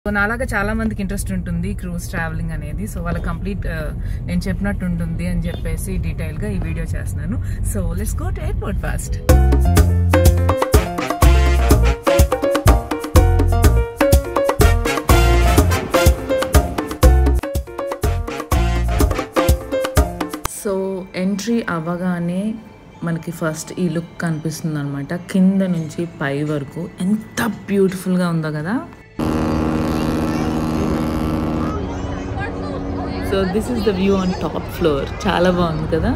So నాలాగా చాలా మందికి ఇంట్రెస్ట్ ఉంటుంది క్రూజ్ ట్రావెలింగ్ అనేది సో వాళ్ళ కంప్లీట్ నేను చెప్పినట్టు ఉంటుంది అని చెప్పేసి డీటెయిల్ గా ఈ వీడియో చేస్తున్నాను so let's go to airport fast so entry అవ్వగానే మనకి ఫస్ట్ ఈ లుక్ కనిపిస్తుంది అనమాట కింద నుంచి పై వరకు ఎంత బ్యూటిఫుల్గా ఉందో కదా so this is the view on top floor చాలా బాగుంది కదా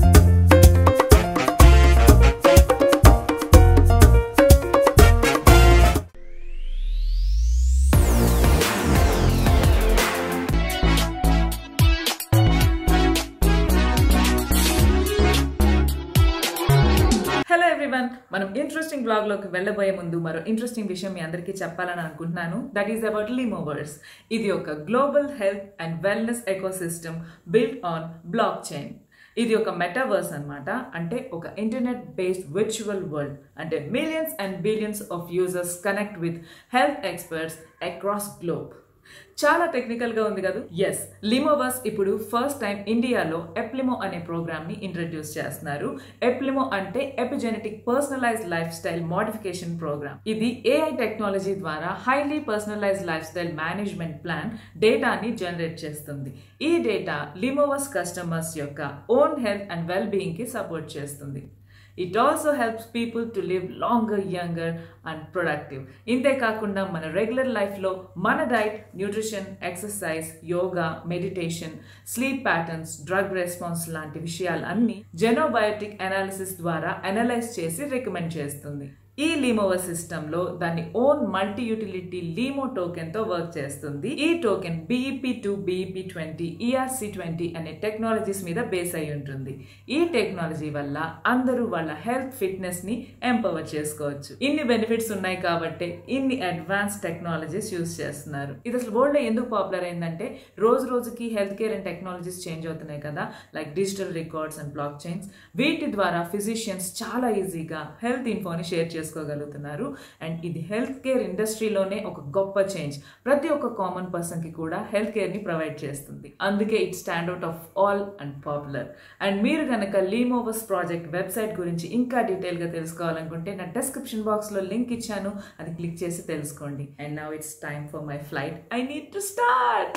హలో ఎవ్రీవన్ మనం ఇంట్రెస్టింగ్ బ్లాగ్ లోకి వెళ్ళబోయే ముందు మరో ఇంట్రెస్టింగ్ విషయం మీ అందరికీ చెప్పాలని అనుకుంటున్నాను దట్ ఈస్ అబౌట్ లీమోవర్స్ ఇది ఒక global health and wellness ecosystem build on blockchain ఇది ఒక మెటావర్స్ అన్నమాట అంటే ఒక ఇంటర్నెట్ బేస్డ్ విర్చువల్ వరల్డ్ అంటే millions and billions of users connect with health experts across globe చాలా టెక్నికల్ గా ఉంది కదా ఎస్ లిమోవర్స్ ఇప్పుడు ఫస్ట్ టైం ఇండియాలో ఎప్లిమో అనే ప్రోగ్రామ్ ని ఇంట్రడ్యూస్ చేస్తున్నారు ఎప్లిమో అంటే epigenetic personalise lifestyle modification program ఇది ఏఐ టెక్నాలజీ ద్వారా highly personalise lifestyle management plan డేటాని జనరేట్ చేస్తుంది ఈ డేటా లిమోవర్స్ కస్టమర్స్ యొక్క own health and well being కి సపోర్ట్ చేస్తుంది it also helps people to live longer younger and productive ఇంతే కాకుండా మన రెగ్యులర్ లైఫ్లో మన diet nutrition exercise yoga meditation sleep patterns drug response లాంటి విషయాలు అన్ని జెనోబయోటిక్ అనాలిసిస్ ద్వారా అనలైజ్ చేసి రికమెండ్ చేస్తుంది ఈ లీమోవర్ సిస్టమ్ లో దాని own multi utility Limo token తో వర్క్ చేస్తుంది ఈ token BEP two BEP twenty ERC twenty అనే టెక్నాలజీస్ మీద బేస్ అయి ఉంటుంది ఈ టెక్నాలజీ వల్ల అందరూ వాళ్ళ హెల్త్ ఫిట్నెస్ ని ఎంపవర్ చేసుకోవచ్చు ఇన్ని బెనిఫిట్స్ ఉన్నాయి కాబట్టి ఇన్ని అడ్వాన్స్ టెక్నాలజీస్ యూస్ చేస్తున్నారు ఇది అసలు వరల్డ్ లో ఎందుకు పాపులర్ అయిందంటే రోజు రోజుకి health care and technologies change అవుతున్నాయి కదా like digital records and blockchains వీటి ద్వారా ఫిజిషియన్స్ చాలా ఈజీగా హెల్త్ ఇన్ఫోని షేర్ చేసుకోగలుగుతున్నారు అండ్ ఇది హెల్త్ కేర్ ఇండస్ట్రీలోనే ఒక గొప్ప చేంజ్ ప్రతి ఒక్క కామన్ పర్సన్ కి కూడా హెల్త్ కేర్ ని ప్రొవైడ్ చేస్తుంది అందుకే it stand out of all and popular and మీరు కనుక లీమోవస్ ప్రాజెక్ట్ వెబ్సైట్ గురించి ఇంకా డీటెయిల్ గా తెలుసుకోవాలనుకుంటే నా డిస్క్రిప్షన్ బాక్స్ లో లింక్ ఇచ్చాను అది క్లిక్ చేసి తెలుసుకోండి and now it's time for my flight I need to start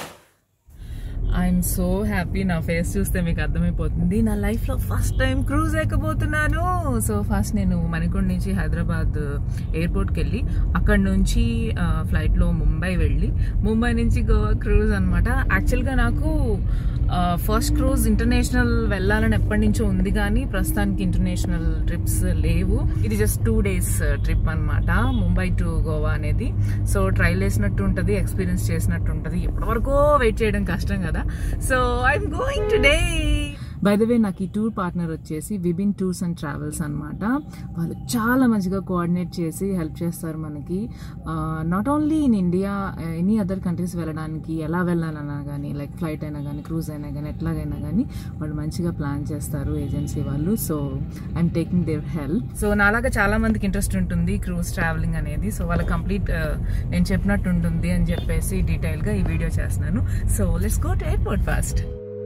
I'm so happy నా ఫేస్ చూస్తే మీకు అర్థమైపోతుంది నా లైఫ్లో ఫస్ట్ టైం క్రూజ్ ఎక్కబోతున్నాను సో ఫస్ట్ నేను మణికొండ నుంచి హైదరాబాద్ ఎయిర్పోర్ట్కి వెళ్ళి అక్కడ నుంచి ఫ్లైట్లో ముంబై వెళ్ళి ముంబై నుంచి గోవా క్రూజ్ అనమాట యాక్చువల్గా నాకు ఫస్ట్ క్రూజ్ ఇంటర్నేషనల్ వెళ్ళాలని ఎప్పటి నుంచో ఉంది కానీ ప్రస్తుతానికి ఇంటర్నేషనల్ ట్రిప్స్ లేవు ఇది జస్ట్ టూ డేస్ ట్రిప్ అనమాట ముంబై టు గోవా అనేది సో ట్రైల్ వేసినట్టు ఉంటుంది ఎక్స్పీరియన్స్ చేసినట్టు ఉంటుంది ఇప్పటివరకు వెయిట్ చేయడం కష్టం కదా so I'm going today by the way నాకు ఈ టూర్ పార్ట్నర్ వచ్చేసి విబిన్ టూర్స్ అండ్ ట్రావెల్స్ అనమాట వాళ్ళు చాలా మంచిగా కోఆర్డినేట్ చేసి హెల్ప్ చేస్తారు మనకి not only in India any other countries వెళ్ళడానికి ఎలా వెళ్ళాలన్నా కానీ లైక్ ఫ్లైట్ అయినా కానీ క్రూజ్ అయినా కానీ ఎట్లాగైనా కానీ వాళ్ళు మంచిగా ప్లాన్ చేస్తారు ఏజెన్సీ వాళ్ళు so I'm taking their help so నాలాగా చాలా మందికి ఇంట్రెస్ట్ ఉంటుంది క్రూజ్ ట్రావెలింగ్ అనేది సో వాళ్ళ కంప్లీట్ నేను చెప్పినట్టు ఉంటుంది అని చెప్పేసి డీటెయిల్గా ఈ వీడియో చేస్తున్నాను so let's go to airport fast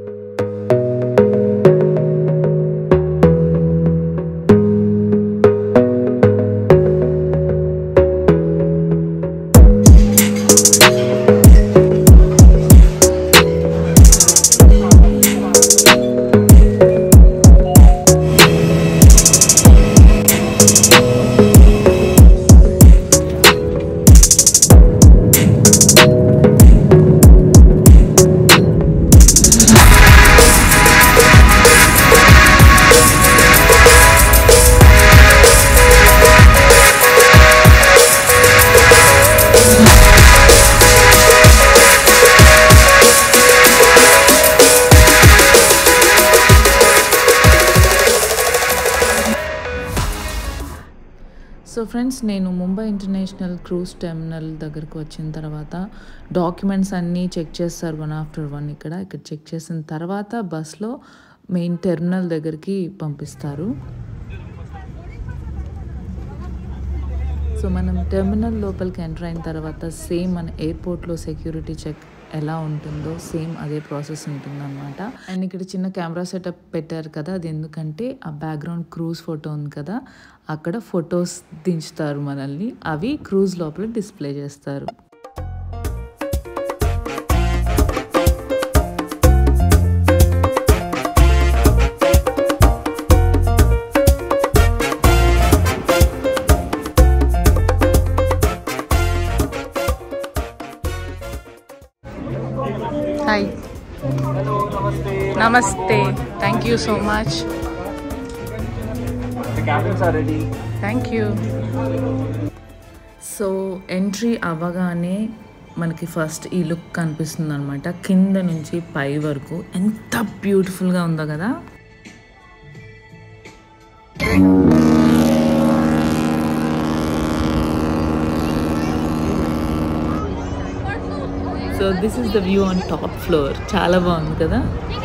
so friends నేను ముంబై ఇంటర్నేషనల్ క్రూజ్ టెర్మినల్ దగ్గరకు వచ్చిన తర్వాత డాక్యుమెంట్స్ అన్నీ చెక్ చేస్తారు వన్ ఆఫ్టర్ వన్ ఇక్కడ ఇక్కడ చెక్ చేసిన తర్వాత బస్లో మెయిన్ టెర్మినల్ దగ్గరికి పంపిస్తారు సో మనం టెర్మినల్ లోపలికి ఎంటర్ అయిన తర్వాత సేమ్ మన ఎయిర్పోర్ట్లో సెక్యూరిటీ చెక్ ఎలా ఉంటుందో సేమ్ అదే ప్రాసెస్ ఉంటుందన్నమాట అండ్ ఇక్కడ చిన్న కెమెరా సెటప్ పెట్టారు కదా అది ఎందుకంటే ఆ బ్యాక్గ్రౌండ్ క్రూజ్ ఫోటో ఉంది కదా అక్కడ ఫొటోస్ దించుతారు మనల్ని అవి క్రూజ్ లోపల డిస్ప్లే చేస్తారు hi namaste thank you so much The cabins are ready. Thank you so entry అవ్వగానే మనకి ఫస్ట్ ఈ లుక్ కనిపిస్తుంది అనమాట కింద నుంచి పై వరకు ఎంత బ్యూటిఫుల్గా ఉందో కదా so this is the view on top floor చాలా బాగుంది కదా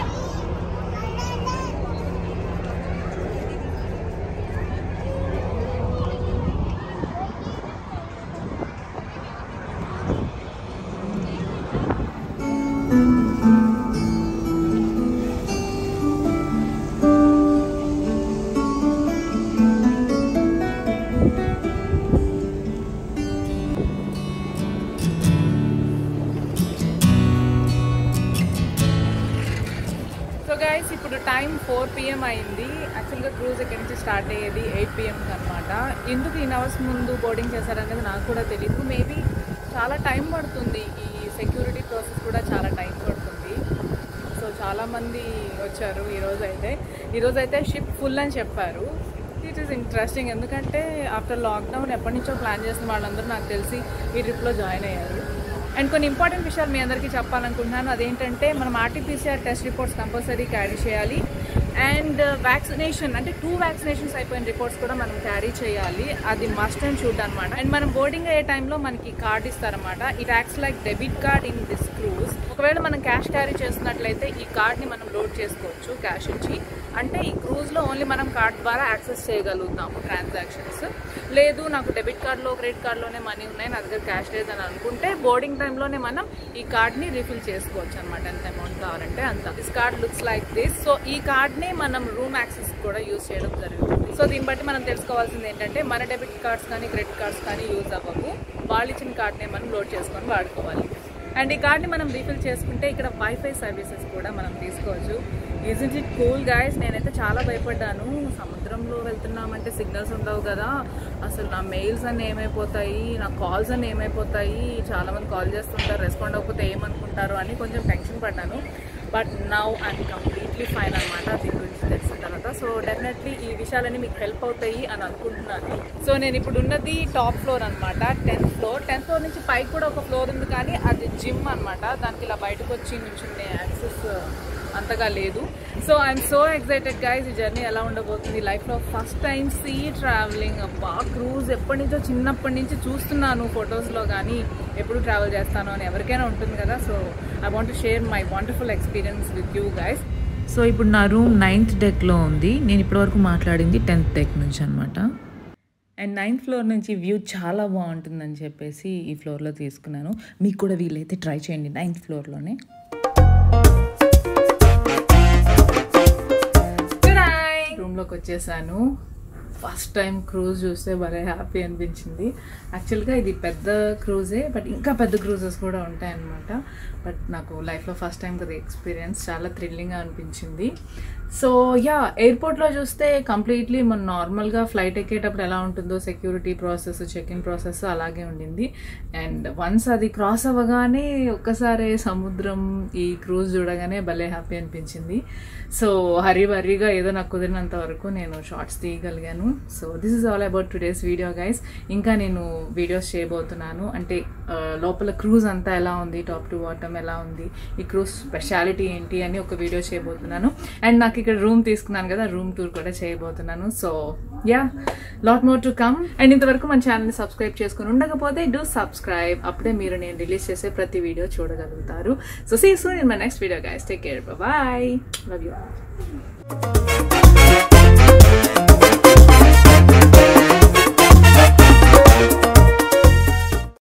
సో గైస్ ఇప్పుడు టైం ఫోర్ పిఎం అయింది యాక్చువల్గా క్రూజ్ ఇక్కడి నుంచి స్టార్ట్ అయ్యేది ఎయిట్ పిఎంకి అనమాట ఎందుకు ఇన్ అవర్స్ ముందు బోర్డింగ్ చేశారనేది నాకు కూడా తెలియదు మేబీ చాలా టైం పడుతుంది ఈ సెక్యూరిటీ ప్రాసెస్ కూడా చాలా టైం పడుతుంది సో చాలామంది వచ్చారు ఈరోజు అయితే ఈరోజు అయితే షిప్ ఫుల్ అని చెప్పారు ఇట్ ఈస్ ఇంట్రెస్టింగ్ ఎందుకంటే ఆఫ్టర్ లాక్డౌన్ ఎప్పటి నుంచో ప్లాన్ చేసిన వాళ్ళందరూ నాకు తెలిసి ఈ ట్రిప్లో జాయిన్ అయ్యారు అండ్ కొన్ని ఇంపార్టెంట్ విషయాలు మీ అందరికీ చెప్పాలనుకుంటున్నాను అదేంటంటే మనం RTPCR test reports compulsory carry చేయాలి అండ్ వ్యాక్సినేషన్ అంటే టూ వ్యాక్సినేషన్స్ అయిపోయిన రిపోర్ట్స్ కూడా మనం క్యారీ చేయాలి అది మస్ట్ అండ్ షూట్ అనమాట అండ్ మనం బోర్డింగ్ అయ్యే టైంలో మనకి కార్డ్ ఇస్తారనమాట it acts like debit card in this cruise ఒకవేళ మనం క్యాష్ క్యారీ చేస్తున్నట్లయితే ఈ కార్డ్ని మనం లోడ్ చేసుకోవచ్చు క్యాష్ ఇచ్చి అంటే ఈ క్రూజ్లో ఓన్లీ మనం కార్డ్ ద్వారా యాక్సెస్ చేయగలుగుతాము ట్రాన్సాక్షన్స్ లేదు నాకు డెబిట్ కార్డ్లో క్రెడిట్ కార్డ్లోనే మనీ ఉన్నాయి నా దగ్గర క్యాష్ లేదని అనుకుంటే బోర్డింగ్ టైంలోనే మనం ఈ కార్డ్ని రీఫిల్ చేసుకోవచ్చు అనమాట ఎంత అమౌంట్ కావాలంటే అంత this card looks like this so ఈ కార్డ్ని మనం రూమ్ యాక్సెస్ కూడా యూజ్ చేయడం జరుగుతుంది సో దీన్ని బట్టి మనం తెలుసుకోవాల్సింది ఏంటంటే మన డెబిట్ కార్డ్స్ కానీ క్రెడిట్ కార్డ్స్ కానీ యూజ్ అవ్వవు వాళ్ళు ఇచ్చిన కార్డ్ని మనం లోడ్ చేసుకొని వాడుకోవాలి అండ్ ఈ కార్డ్ని మనం రీఫిల్ చేసుకుంటే ఇక్కడ వైఫై సర్వీసెస్ కూడా మనం తీసుకోవచ్చు ఈజెంట్ ఇట్ కూల్ గాయస్ నేనైతే చాలా భయపడ్డాను సముద్రంలో వెళ్తున్నామంటే సిగ్నల్స్ ఉండవు కదా అసలు నా మెయిల్స్ అన్నీ ఏమైపోతాయి నా కాల్స్ అన్నీ ఏమైపోతాయి చాలామంది కాల్ చేస్తుంటారు రెస్పాండ్ అవ్వకపోతే ఏమనుకుంటారు అని కొంచెం టెన్షన్ పడ్డాను but now I'm completely fine అనమాట దీని గురించి తెలిసిన తర్వాత సో డెఫినెట్లీ ఈ విషయాలన్నీ మీకు హెల్ప్ అవుతాయి అని అనుకుంటున్నాను సో నేను ఇప్పుడు ఉన్నది టాప్ ఫ్లోర్ అనమాట టెన్త్ ఫ్లోర్ టెన్త్ ఫ్లోర్ నుంచి పైకి కూడా ఒక ఫ్లోర్ ఉంది కానీ అది జిమ్ అనమాట దానికి ఇలా బయటకు వచ్చి నుంచునే యాక్సెస్ అంతగా లేదు so I'm so excited guys ఈ జర్నీ ఎలా ఉండబోతుంది లైఫ్లో ఫస్ట్ టైం సీ ట్రావెలింగ్ అబ్బా క్రూజ్ ఎప్పటి నుంచో చిన్నప్పటి నుంచి చూస్తున్నాను ఫొటోస్లో కానీ ఎప్పుడు ట్రావెల్ చేస్తాను అని ఎవరికైనా ఉంటుంది కదా so I want to share my wonderful experience with you guys so ఇప్పుడు నా రూమ్ నైన్త్ డెక్లో ఉంది నేను ఇప్పటివరకు మాట్లాడింది టెన్త్ డెక్ నుంచి అనమాట అండ్ నైన్త్ ఫ్లోర్ నుంచి వ్యూ చాలా బాగుంటుందని చెప్పేసి ఈ ఫ్లోర్లో తీసుకున్నాను మీకు కూడా వీలైతే ట్రై చేయండి నైన్త్ ఫ్లోర్లోనే రూమ్లోకి వచ్చేసాను ఫస్ట్ టైం క్రూజ్ చూస్తే భలే హ్యాపీ అనిపించింది యాక్చువల్గా ఇది పెద్ద క్రూజే బట్ ఇంకా పెద్ద క్రూజెస్ కూడా ఉంటాయన్నమాట బట్ నాకు లైఫ్లో ఫస్ట్ టైం కదా ఎక్స్పీరియన్స్ చాలా థ్రిల్లింగ్గా అనిపించింది సో యా ఎయిర్పోర్ట్లో చూస్తే కంప్లీట్లీ మన నార్మల్గా ఫ్లైట్ ఎక్కేటప్పుడు ఎలా ఉంటుందో security process check in process అలాగే ఉండింది అండ్ వన్స్ అది క్రాస్ అవ్వగానే ఒక్కసారి సముద్రం ఈ క్రూజ్ చూడగానే భలే హ్యాపీ అనిపించింది సో హరి హరిగా ఏదో నాకు కుదిరినంత వరకు నేను షార్ట్స్ తీయగలిగాను so this is all about today's video guys ఇంకా నేను వీడియోస్ చేయబోతున్నాను అంటే ఆ, లోపల క్రూజ్ అంతా ఎలా ఉంది టాప్ టు బాటమ్ ఎలా ఉంది ఈ క్రూజ్ స్పెషాలిటీ ఏంటి అని ఒక వీడియో చేయబోతున్నాను అండ్ నాకు ఇక్కడ రూమ్ తీసుకున్నాను కదా రూమ్ టూర్ కూడా చేయబోతున్నాను so yeah lot more to come and ఇంతవరకు మన ఛానల్ని సబ్స్క్రైబ్ చేసుకుని ఉండకపోతే డూ సబ్స్క్రైబ్ అప్పుడే మీరు నేను రిలీజ్ చేసే ప్రతి వీడియో చూడగలుగుతారు so see soon in my next video guys take care bye love you